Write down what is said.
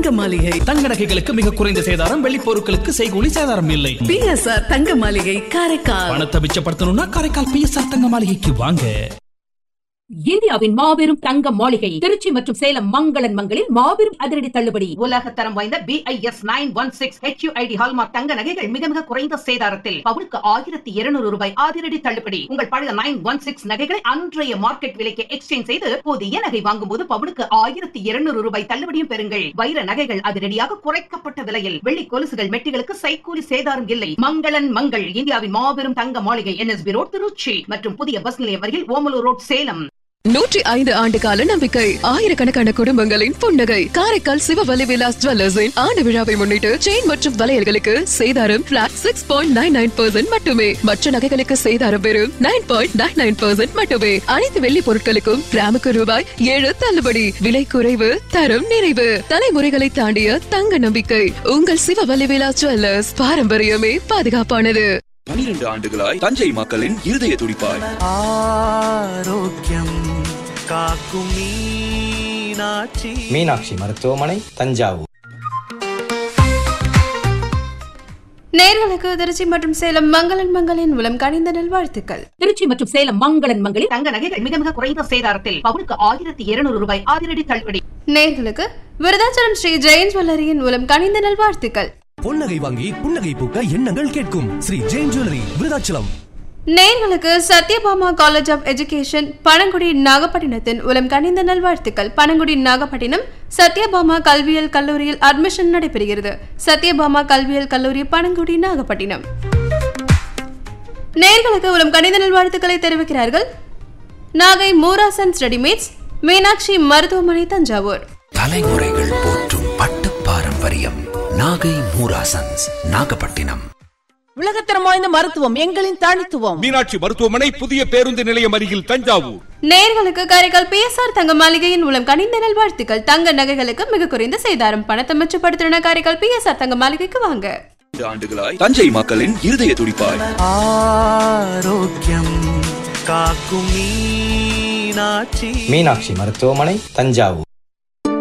தங்க மாளிகை தங்க நகைகளுக்கு மிக குறைந்த சேதாரம் வெள்ளி பொருட்களுக்கு செய்கூலி சேதாரம் இல்லை பிஎஸ்ஆர் தங்க மாளிகை காரைக்கால் பணத்தை மிச்சப்படுத்தணும்னா காரைக்கால் பிஎஸ்ஆர் தங்க மாளிகைக்கு வாங்க இந்தியாவின் மாபெரும் தங்க மாளிகை திருச்சி மற்றும் சேலம் மங்களன் மங்களில் மாபெரும் அதிரடி தள்ளுபடி உலக தரம் வாய்ந்த BIS nine one six HUID hallmark தங்க நகைகள் மிக மிக குறைந்த சேதாரத்தில் பவுனுக்கு ஆயிரத்தி இருநூறு ரூபாய் அதிரடி தள்ளுபடி உங்கள் பழைய நைன் ஒன் சிக்ஸ் நகைகளை அன்றைய மார்க்கெட் விலைக்கு எக்ஸ்சேஞ்ச் செய்து புதிய நகை வாங்கும் போது பவுனுக்கு ஆயிரத்தி இருநூறு ரூபாய் தள்ளுபடியும் பெறுங்கள் வைர நகைகள் அதிரடியாக குறைக்கப்பட்ட விலையில் வெள்ளி கொலுசுகள் மெட்டிகளுக்கு சைக்கூலி சேதாரம் இல்லை மங்களன் மங்கள் இந்தியாவின் மாபெரும் தங்க மாளிகை என்எஸ்பி ரோட் திருச்சி மற்றும் புதிய பஸ் நிலையம் அருகில் ஓமலூர் ரோட் சேலம் நூற்றி ஐந்து ஆண்டு கால நம்பிக்கை ஆயிரக்கணக்கான குடும்பங்களின் புன்னகை காரைக்கால் சிவவலி விலாஸ் ஜுவல்லர்ஸின் ஆண்டு விழாவை முன்னிட்டு செயின் மற்றும் வளையல்களுக்கு சேதாரம் flat six point nine nine percent மட்டுமே மற்ற நகைகளுக்கு சேதாரம் வெறும் nine point nine nine percent மட்டுமே அனைத்து வெள்ளி பொருட்களுக்கும் கிராமுக்கு ரூபாய் ஏழு தள்ளுபடி விலை குறைவு தரம் நிறைவு தலைமுறைகளை தாண்டிய தங்க நம்பிக்கை உங்கள் சிவவலி விலாஸ் ஜுவல்லர்ஸ் பாரம்பரியமே பாதுகாப்பானது பனிரெண்டு ஆண்டுகளாய் தஞ்சை மக்களின் இருதய துடிப்பாய் ஆரோக்கியம் காக்கும் மீனாட்சி மீனாட்சி மருத்துவமனை தஞ்சாவூர் நேர்களுக்கு திருச்சி மற்றும் சேலம் மங்களன் மங்களின் மூலம் கணிந்த நல்வாழ்த்துக்கள் திருச்சி மற்றும் சேலம் மங்களன் மங்களில் தங்க நகைகள் மிக மிக குறைந்த சேதாரத்தில் பவுனுக்கு ஆயிரத்தி இருநூறு ரூபாய் அதிரடி தள்ளுபடி நேர்களுக்கு விருதாச்சலம் ஸ்ரீ ஜெயின் ஜுவல்லரியின் மூலம் கணிந்த நல்வாழ்த்துக்கள் பொன்னகை வாங்கி புன்னகை பூக்க எண்ணங்கள் கேட்கும் ஸ்ரீ ஜெயின் ஜுவல்லரி விருதாச்சலம் நேர்களுக்கு Sathyabama college of education Panangudi நாகப்பட்டினத்தின் மூலம் கணிந்த நல்வாழ்த்துக்கள் பனங்குடி நாகப்பட்டினம் சத்யபாமா கல்வியியல் கல்லூரியில் அட்மிஷன் நடைபெறுகிறது சத்யபாமா கல்வியியல் கல்லூரி பனங்குடி நாகப்பட்டினம் நேர்களுக்கு மூலம் கணித நல்வாழ்த்துக்களை தெரிவிக்கிறார்கள் நாகை மூராசன்ஸ் ரெடிமேட்ஸ் மீனாட்சி மருத்துவமனை தஞ்சாவூர் தலைமுறைகள் போற்றும் பட்டு பாரம்பரியம் நாகை மூராசன்ஸ் நாகப்பட்டினம் உலகத்தரம் வாய்ந்த மருத்துவம் எங்களின் தனித்துவம் மீனாட்சி மருத்துவமனை புதிய பேருந்து நிலையம் அருகில் தஞ்சாவூர் நேர்களுக்கு காரைக்கால் பிஎஸ்ஆர் தங்க மாளிகையின் மூலம் கணிந்த நல்வாழ்த்துக்கள் தங்க நகைகளுக்கு மிக குறைந்த சேதாரம் பணத்தை மிச்சப்படுத்தின காரைக்கால் பிஎஸ்ஆர் தங்க மாளிகைக்கு வாங்க ஆண்டுகளாய் தஞ்சை மக்களின் இருதய துடிப்பாய் ஆரோக்கியம் காக்கும் மீனாட்சி மீனாட்சி மருத்துவமனை தஞ்சாவூர்